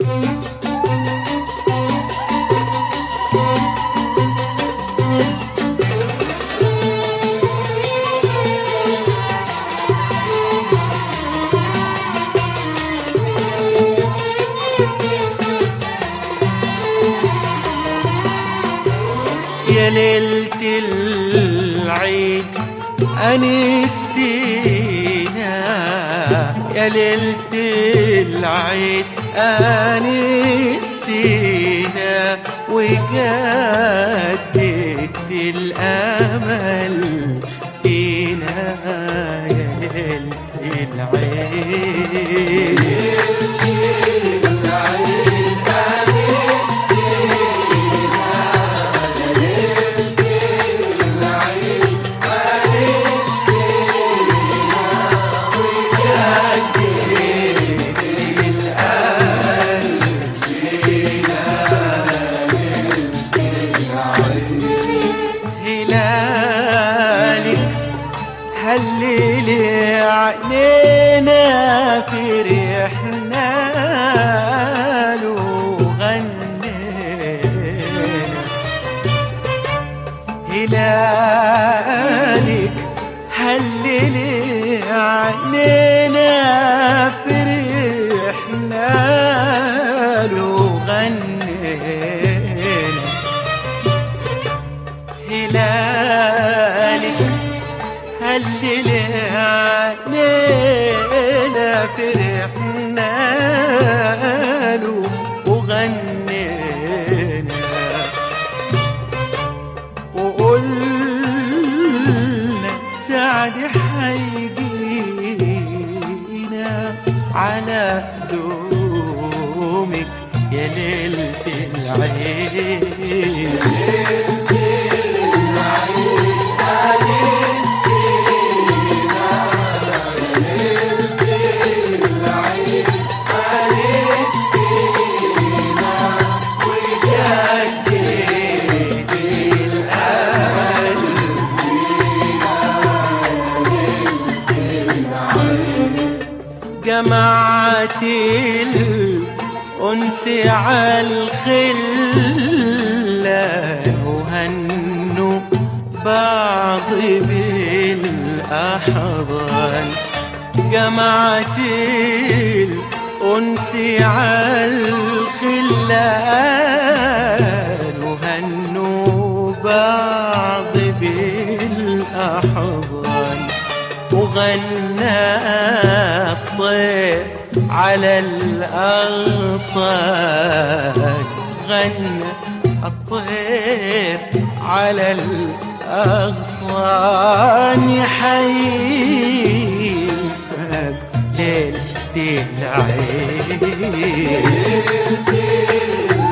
يا ليلة العيد أنستينا يا ليلة العيد أنستينا وجددت الأمل فينا يا ليلة العيد هلالي هللي عينينا فرحنا له غنينا هلالك هللي عينينا فرحنا له غنينا هلالك هلل علينا فرحنا له وغنينا وقلنا سعد حيجينا على دومك يا ليلة العيد جمعت الأنس على الخلة وهنوا بعض بالأحضان جمعت الأنس على الخلة وهنوا بعض بالأحضان وغنى الطير على الأغصان غنى الطير على الأغصان يحيي الفجر ليلة العيد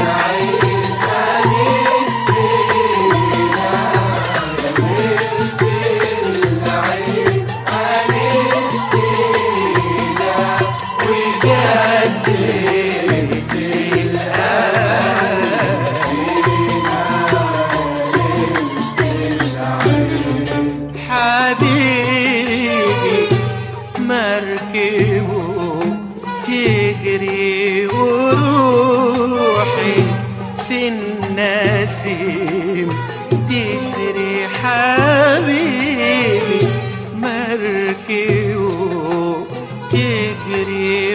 حبيبي مركبه تجري وروحي في النسيم تسري حبيبي مركبه تجري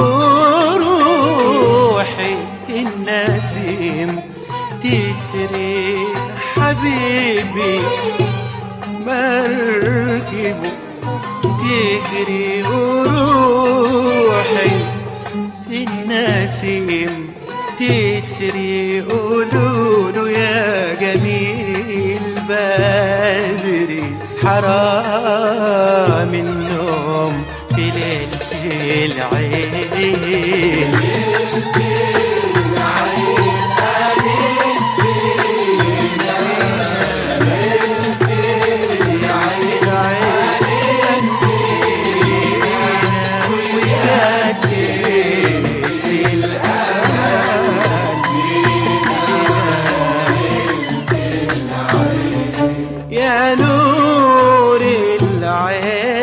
وروحي في النسيم تسري حبيبي مركبه تجري وروحي في النسيم تسري قولوله يا جميل بدري حرام النوم في ليلة العيد يا نور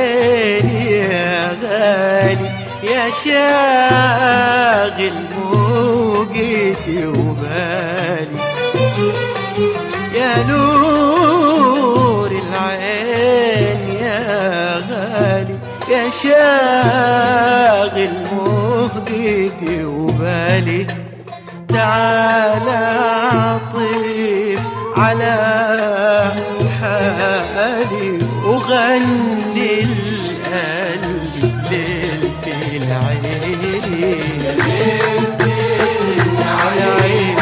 العين يا غالي يا شاغل موجتي وبالي يا نور العين يا غالي يا شاغل مهجتي وبالي تعالى عطف على حالي وغني القلب ليلة العين ليلة العين